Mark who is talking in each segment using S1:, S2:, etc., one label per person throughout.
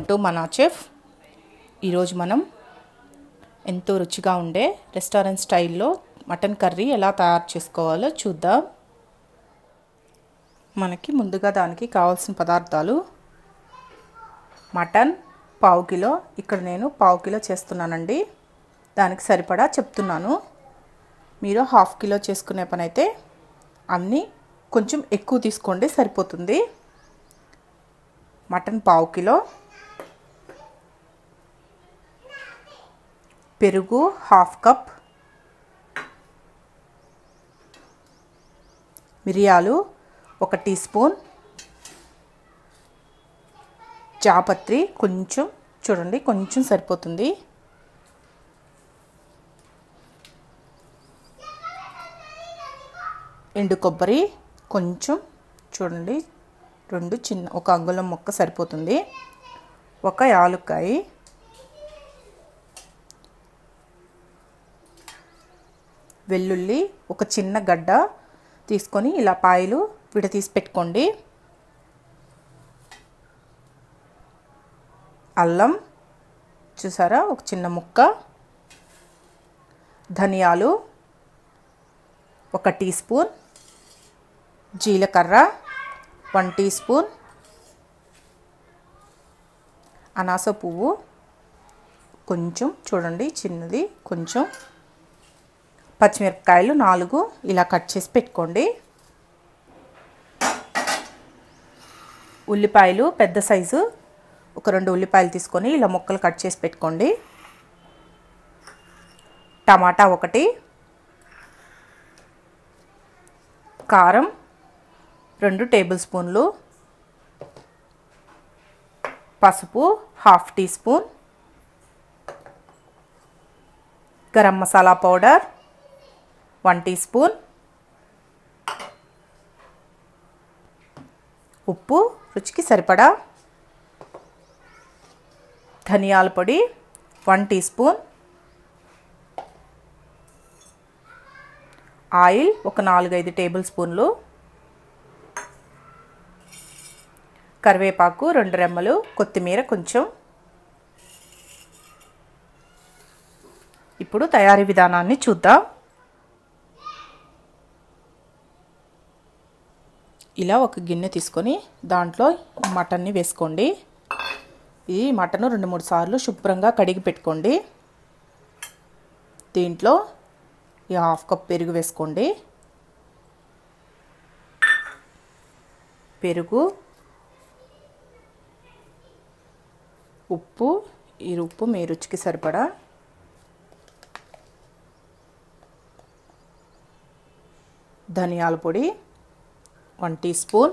S1: to మనా chef ఈరోజు మనం ఎంతో రుచిగా ఉండే రెస్టారెంట్ స్టైల్లో మటన్ కర్రీ ఎలా తయారు చేసుకోవాలో చూద్దాం మనకి ముందుగా దానికి కావాల్సిన పదార్థాలు మటన్ పావు కిలో ఇక్కడ నేను పావు కిలో చేస్తున్నానండి దానికి సరిపడా చెప్తున్నాను మీరు హాఫ్ కిలో చేసుకునే పని అయితే అన్నీ కొంచెం ఎక్కువ తీసుకోండి సరిపోతుంది మటన్ పావు కిలో పెరుగు హాఫ్ కప్ మిరియాలు ఒక టీ స్పూన్ జాపత్రి కొంచెం చూడండి కొంచెం సరిపోతుంది ఎండు కొబ్బరి కొంచెం చూడండి రెండు చిన్న ఒక అంగుళం మొక్క సరిపోతుంది ఒక యాలుక్కాయ వెల్లుల్లి ఒక చిన్న గడ్డ తీసుకొని ఇలా పాయలు విడతీసి పెట్టుకోండి అల్లం చూసారా ఒక చిన్న ముక్క ధనియాలు ఒక టీ స్పూన్ జీలకర్ర వన్ టీ స్పూన్ అనాస పువ్వు కొంచెం చూడండి చిన్నది కొంచెం పచ్చిమిరపకాయలు నాలుగు ఇలా కట్ చేసి పెట్టుకోండి ఉల్లిపాయలు పెద్ద సైజు ఒక రెండు ఉల్లిపాయలు తీసుకొని ఇలా ముక్కలు కట్ చేసి పెట్టుకోండి టమాటా ఒకటి కారం రెండు టేబుల్ స్పూన్లు పసుపు half teaspoon garam masala powder one teaspoon ఉప్పు రుచికి సరిపడా ధనియాల పొడి వన్ టీ స్పూన్ ఆయిల్ ఒక నాలుగైదు టేబుల్ స్పూన్లు కరివేపాకు రెండు రెమ్మలు కొత్తిమీర కొంచెం ఇప్పుడు తయారీ విధానాన్ని చూద్దాం ఇలా ఒక గిన్నె తీసుకొని దాంట్లో మటన్ని వేసుకోండి ఈ మటన్ రెండు మూడు సార్లు శుభ్రంగా కడిగి పెట్టుకోండి దీంట్లో ఈ హాఫ్ కప్ పెరుగు వేసుకోండి పెరుగు ఉప్పు ఈ ఉప్పు మీ రుచికి సరిపడా ధనియాల పొడి వన్ టీ స్పూన్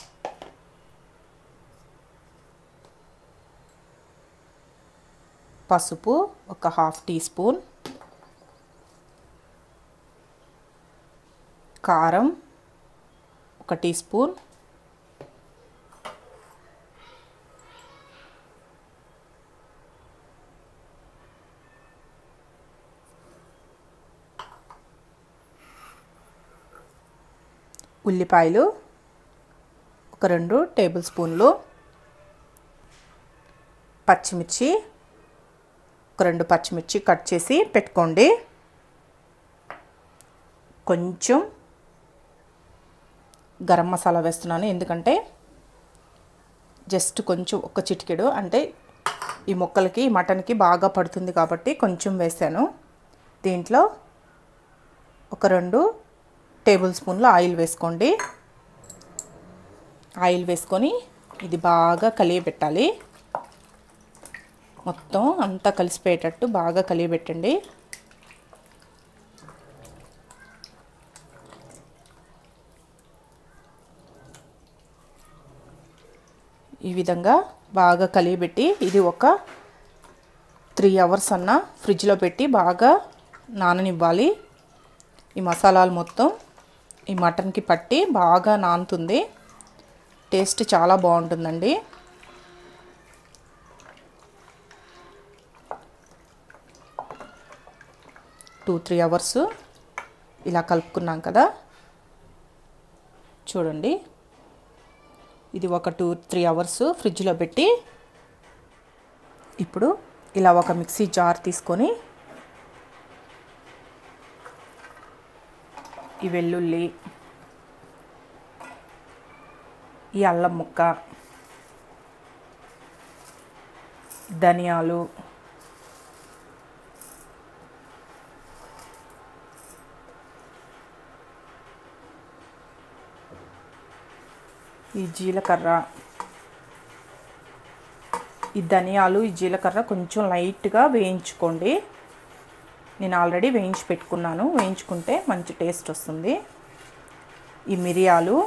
S1: పసుపు ఒక హాఫ్ టీ స్పూన్ కారం ఒక టీ స్పూన్ ఉల్లిపాయలు ఒక రెండు టేబుల్ స్పూన్లు పచ్చిమిర్చి ఒక రెండు పచ్చిమిర్చి కట్ చేసి పెట్టుకోండి కొంచెం గరం మసాలా వేస్తున్నాను ఎందుకంటే జస్ట్ కొంచెం ఒక చిటికెడు అంటే ఈ ముక్కలకి మటన్కి బాగా పడుతుంది కాబట్టి కొంచెం వేసాను దీంట్లో ఒక రెండు టేబుల్ స్పూన్లు ఆయిల్ వేసుకోండి ఆయిల్ వేసుకొని ఇది బాగా కలియబెట్టాలి మొత్తం అంతా కలిసిపోయేటట్టు బాగా కలియబెట్టండి ఈ విధంగా బాగా కలియబెట్టి ఇది ఒక త్రీ అవర్స్ అన్న ఫ్రిడ్జ్లో పెట్టి బాగా నాననివ్వాలి ఈ మసాలాలు మొత్తం ఈ మటన్కి పట్టి బాగా నానుతుంది టేస్ట్ చాలా బాగుంటుందండి టూ త్రీ అవర్స్ ఇలా కలుపుకున్నాం కదా చూడండి ఇది ఒక టూ త్రీ అవర్స్ ఫ్రిడ్జ్లో పెట్టి ఇప్పుడు ఇలా ఒక మిక్సీ జార్ తీసుకొని ఈ వెల్లుల్లి ఈ అల్లం ముక్క ధనియాలు ఈ జీలకర్ర ఈ ధనియాలు ఈ జీలకర్ర కొంచెం లైట్గా వేయించుకోండి నేను ఆల్రెడీ వేయించి పెట్టుకున్నాను వేయించుకుంటే మంచి టేస్ట్ వస్తుంది ఈ మిరియాలు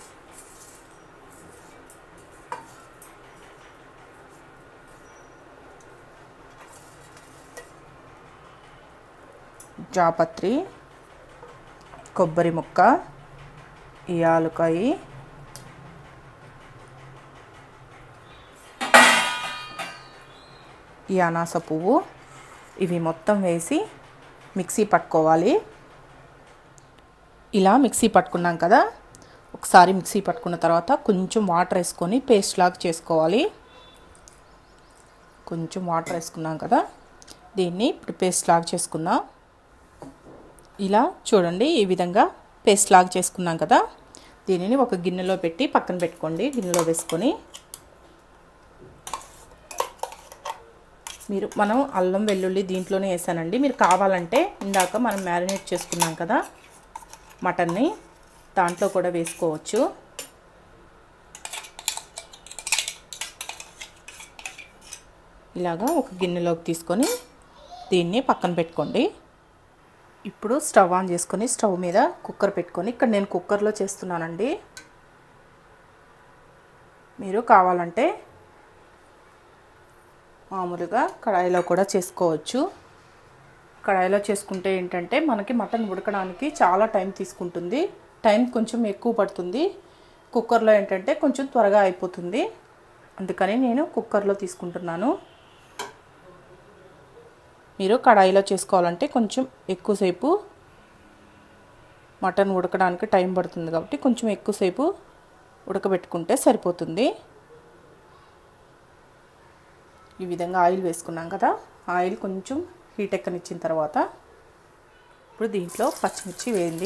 S1: జాపత్రి కొబ్బరి ముక్క ఈ యాలుకాయ ఈ అనాస పువ్వు ఇవి మొత్తం వేసి మిక్సీ పట్టుకోవాలి ఇలా మిక్సీ పట్టుకున్నాం కదా ఒకసారి మిక్సీ పట్టుకున్న తర్వాత కొంచెం వాటర్ వేసుకొని పేస్ట్ లాగా చేసుకోవాలి కొంచెం వాటర్ వేసుకున్నాం కదా దీన్ని ఇప్పుడు పేస్ట్ లాగా చేసుకుందాం ఇలా చూడండి ఈ విధంగా పేస్ట్ లాగా చేసుకున్నాం కదా దీనిని ఒక గిన్నెలో పెట్టి పక్కన పెట్టుకోండి గిన్నెలో వేసుకొని మీరు మనం అల్లం వెల్లుల్లి దీంట్లోనే వేసానండి మీరు కావాలంటే ఇందాక మనం మ్యారినేట్ చేసుకున్నాం కదా మటన్ని దాంట్లో కూడా వేసుకోవచ్చు ఇలాగా ఒక గిన్నెలోకి తీసుకొని దీన్ని పక్కన పెట్టుకోండి ఇప్పుడు స్టవ్ ఆన్ చేసుకొని స్టవ్ మీద కుక్కర్ పెట్టుకొని ఇక్కడ నేను కుక్కర్లో చేస్తున్నానండి మీరు కావాలంటే మామూలుగా కడాయిలో కూడా చేసుకోవచ్చు కడాయిలో చేసుకుంటే ఏంటంటే మనకి మటన్ ఉడకడానికి చాలా టైం తీసుకుంటుంది టైం కొంచెం ఎక్కువ పడుతుంది కుక్కర్లో ఏంటంటే కొంచెం త్వరగా అయిపోతుంది అందుకని నేను కుక్కర్లో తీసుకుంటున్నాను మీరు కడాయిలో చేసుకోవాలంటే కొంచెం ఎక్కువసేపు మటన్ ఉడకడానికి టైం పడుతుంది కాబట్టి కొంచెం ఎక్కువసేపు ఉడకబెట్టుకుంటే సరిపోతుంది ఈ విధంగా ఆయిల్ వేసుకున్నాం కదా ఆయిల్ కొంచెం హీట్ ఎక్కనిచ్చిన తర్వాత ఇప్పుడు దీంట్లో పచ్చిమిర్చి వేయండి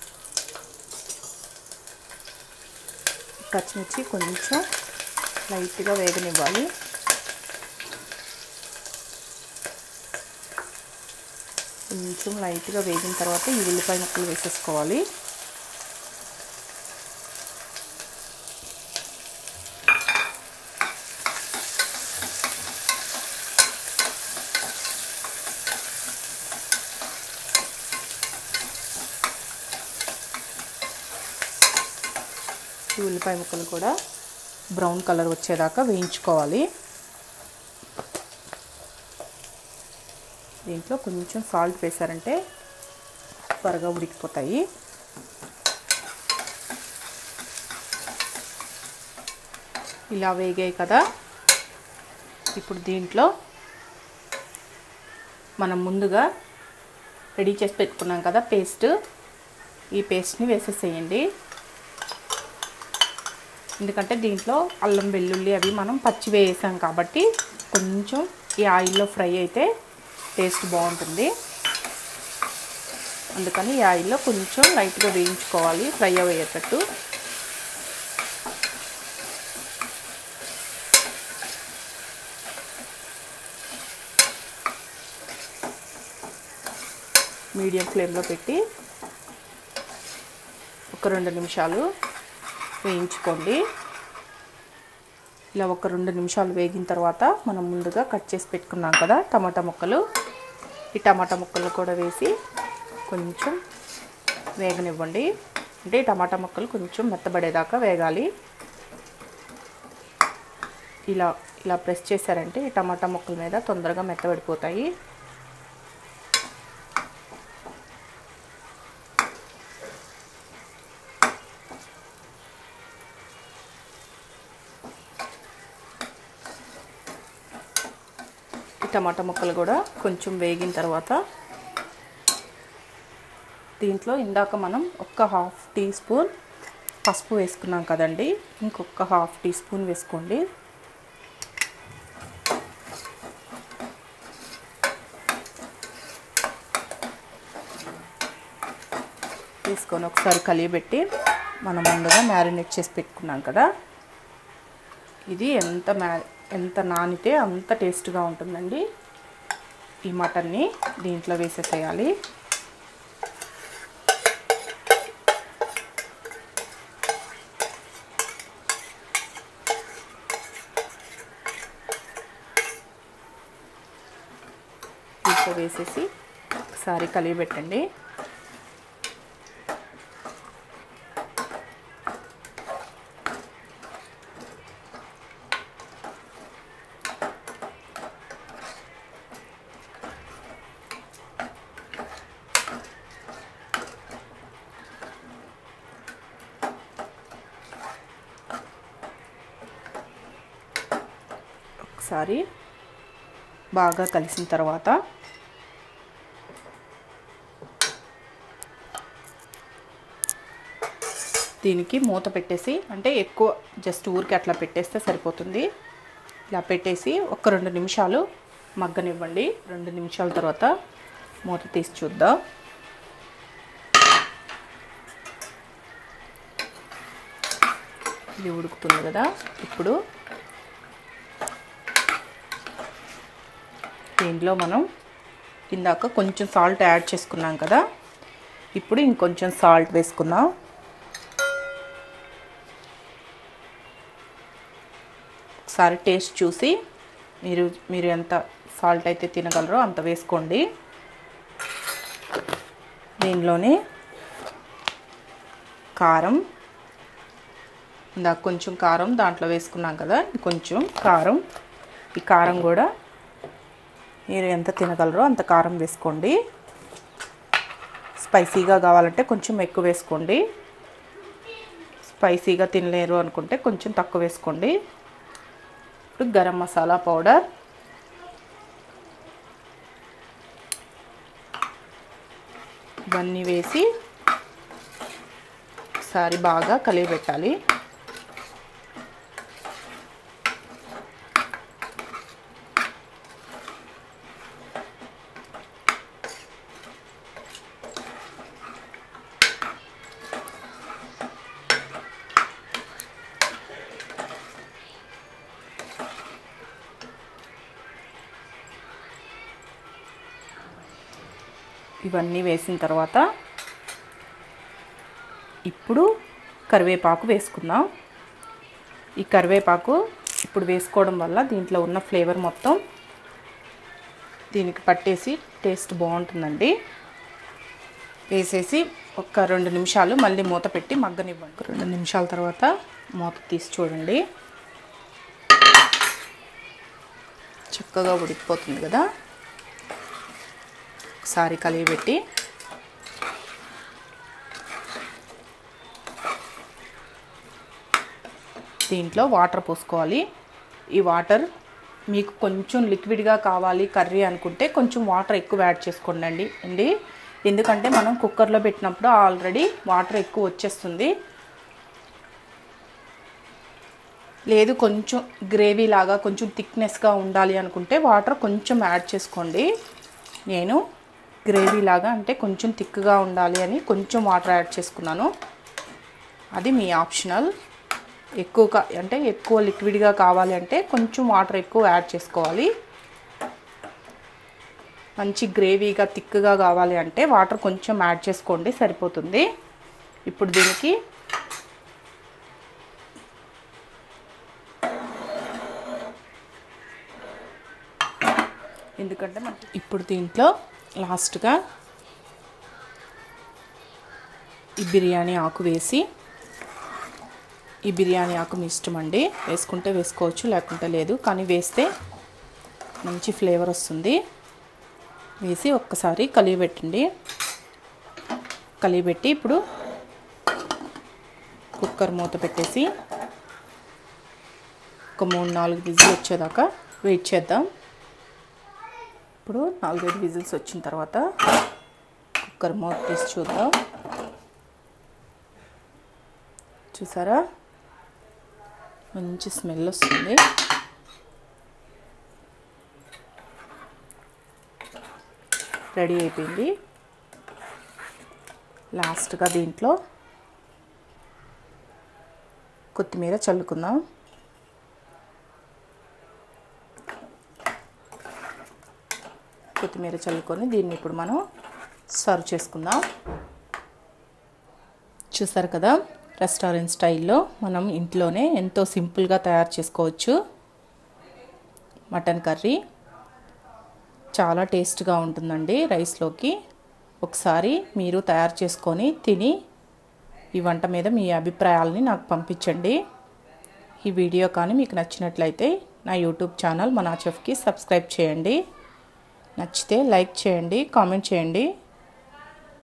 S1: పచ్చిమిర్చి కొంచెం లైట్గా వేగనివ్వాలి కొంచెం లైట్గా వేగిన తర్వాత ఈ ఉల్లిపాయ ముక్కలు వేసేసుకోవాలి ఈ ఉల్లిపాయ ముక్కలు కూడా బ్రౌన్ కలర్ వచ్చేదాకా వేయించుకోవాలి దీంట్లో కొంచెం సాల్ట్ వేసారంటే త్వరగా ఉడికిపోతాయి ఇలా వేగాయి కదా ఇప్పుడు దీంట్లో మనం ముందుగా రెడీ చేసి పెట్టుకున్నాం కదా పేస్ట్ ఈ పేస్ట్ని వేసేసేయండి ఎందుకంటే దీంట్లో అల్లం వెల్లుల్లి అవి మనం పచ్చి వేసాం కాబట్టి కొంచెం ఈ ఆయిల్లో ఫ్రై అయితే టేస్ట్ బాగుంటుంది అందుకని ఈ ఆయిల్లో కొంచెం లైట్గా వేయించుకోవాలి ఫ్రై అయ్యేటట్టు మీడియం ఫ్లేమ్లో పెట్టి ఒక రెండు నిమిషాలు వేయించుకోండి ఇలా ఒక రెండు నిమిషాలు వేగిన తర్వాత మనం ముందుగా కట్ చేసి పెట్టుకున్నాం కదా టమాటా ముక్కలు ఈ టమాటా ముక్కలు కూడా వేసి కొంచెం వేగనివ్వండి అంటే ఈ టమాటా ముక్కలు కొంచెం మెత్తబడేదాకా వేగాలి ఇలా ఇలా ప్రెస్ చేశారంటే ఈ టమాటా ముక్కల మీద తొందరగా మెత్తబడిపోతాయి ఈ టమాటా ముక్కలు కూడా కొంచెం వేగిన తర్వాత దీంట్లో ఇందాక మనం ఒక్క హాఫ్ టీ స్పూన్ పసుపు వేసుకున్నాం కదండి ఇంకొక హాఫ్ టీ స్పూన్ వేసుకోండి వేసుకొని ఒకసారి కలియబెట్టి మనం ముందుగా మ్యారినేట్ చేసి పెట్టుకున్నాం కదా ఇది ఎంత మ్యా ఎంత నానితే అంత టేస్ట్గా ఉంటుందండి ఈ మటన్ని దీంట్లో వేసేసేయాలి దీంట్లో వేసేసి ఒకసారి కలియబెట్టండి ఒకసారి బాగా కలిసిన తర్వాత దీనికి మూత పెట్టేసి అంటే ఎక్కువ జస్ట్ ఊరికి అట్లా పెట్టేస్తే సరిపోతుంది ఇలా పెట్టేసి ఒక రెండు నిమిషాలు మగ్గనివ్వండి రెండు నిమిషాల తర్వాత మూత తీసి చూద్దాం ఇది ఉడుకుతుంది కదా ఇప్పుడు దీంట్లో మనం ఇందాక కొంచెం సాల్ట్ యాడ్ చేసుకున్నాం కదా ఇప్పుడు ఇంకొంచెం సాల్ట్ వేసుకుందాం ఒకసారి టేస్ట్ చూసి మీరు మీరు ఎంత సాల్ట్ అయితే తినగలరో అంత వేసుకోండి దీనిలోనే కారం ఇందాక కొంచెం కారం దాంట్లో వేసుకున్నాం కదా కొంచెం కారం ఈ కారం కూడా మీరు ఎంత తినగలరో అంత కారం వేసుకోండి స్పైసీగా కావాలంటే కొంచెం ఎక్కువ వేసుకోండి స్పైసీగా తినలేరు అనుకుంటే కొంచెం తక్కువ వేసుకోండి ఇప్పుడు గరం మసాలా పౌడర్ ఇవన్నీ వేసి ఒకసారి బాగా కలియబెట్టాలి ఇవన్నీ వేసిన తర్వాత ఇప్పుడు కరివేపాకు వేసుకుందాం ఈ కరివేపాకు ఇప్పుడు వేసుకోవడం వల్ల దీంట్లో ఉన్న ఫ్లేవర్ మొత్తం దీనికి పట్టేసి టేస్ట్ బాగుంటుందండి వేసేసి ఒక రెండు నిమిషాలు మళ్ళీ మూత పెట్టి మగ్గనివ్వండి ఒక రెండు నిమిషాల తర్వాత మూత తీసి చూడండి చక్కగా ఉడికిపోతుంది కదా ఒకసారి కలియబెట్టి దీంట్లో వాటర్ పోసుకోవాలి ఈ వాటర్ మీకు కొంచెం లిక్విడ్గా కావాలి కర్రీ అనుకుంటే కొంచెం వాటర్ ఎక్కువ యాడ్ చేసుకోండి అండి అండి ఎందుకంటే మనం కుక్కర్లో పెట్టినప్పుడు ఆల్రెడీ వాటర్ ఎక్కువ వచ్చేస్తుంది లేదు కొంచెం గ్రేవీ లాగా కొంచెం థిక్నెస్గా ఉండాలి అనుకుంటే వాటర్ కొంచెం యాడ్ చేసుకోండి నేను గ్రేవీ లాగా అంటే కొంచెం థిక్గా ఉండాలి అని కొంచెం వాటర్ యాడ్ చేసుకున్నాను అది మీ ఆప్షనల్ ఎక్కువ కా- అంటే ఎక్కువ లిక్విడ్గా కావాలి అంటే కొంచెం వాటర్ ఎక్కువ యాడ్ చేసుకోవాలి మంచి గ్రేవీగా థిక్గా కావాలి అంటే వాటర్ కొంచెం యాడ్ చేసుకోండి సరిపోతుంది ఇప్పుడు దీనికి ఎందుకంటే మనకి ఇప్పుడు దీంట్లో లాస్ట్గా ఈ బిర్యానీ ఆకు వేసి ఈ బిర్యానీ ఆకు మీ ఇష్టం అండి వేసుకుంటే వేసుకోవచ్చు లేకుంటే లేదు కానీ వేస్తే మంచి ఫ్లేవర్ వస్తుంది వేసి ఒక్కసారి కలియబెట్టండి కలియబెట్టి ఇప్పుడు కుక్కర్ మూత పెట్టేసి ఒక మూడు నాలుగు విజిల్ వచ్చేదాకా వెయిట్ చేద్దాం ఇప్పుడు నాలుగైదు విజిల్స్ వచ్చిన తర్వాత కుక్కర్ మూత తీసి చూద్దాం చూసారా మంచి స్మెల్ వస్తుంది రెడీ అయిపోయింది లాస్ట్గా దీంట్లో కొత్తిమీర చల్లుకుందాం కొత్తిమీర చల్లుకొని దీన్ని ఇప్పుడు మనం సర్వ్ చేసుకుందాం చూసారు కదా రెస్టారెంట్ స్టైల్లో మనం ఇంట్లోనే ఎంతో సింపుల్గా తయారు చేసుకోవచ్చు మటన్ కర్రీ చాలా టేస్ట్గా ఉంటుందండి రైస్లోకి ఒకసారి మీరు తయారు చేసుకొని తిని ఈ వంట మీద మీ అభిప్రాయాలని నాకు పంపించండి ఈ వీడియో కానీ మీకు నచ్చినట్లయితే నా యూట్యూబ్ ఛానల్ మనా చెఫ్కి సబ్స్క్రైబ్ చేయండి నచ్చితే లైక్ చేయండి కామెంట్ చేయండి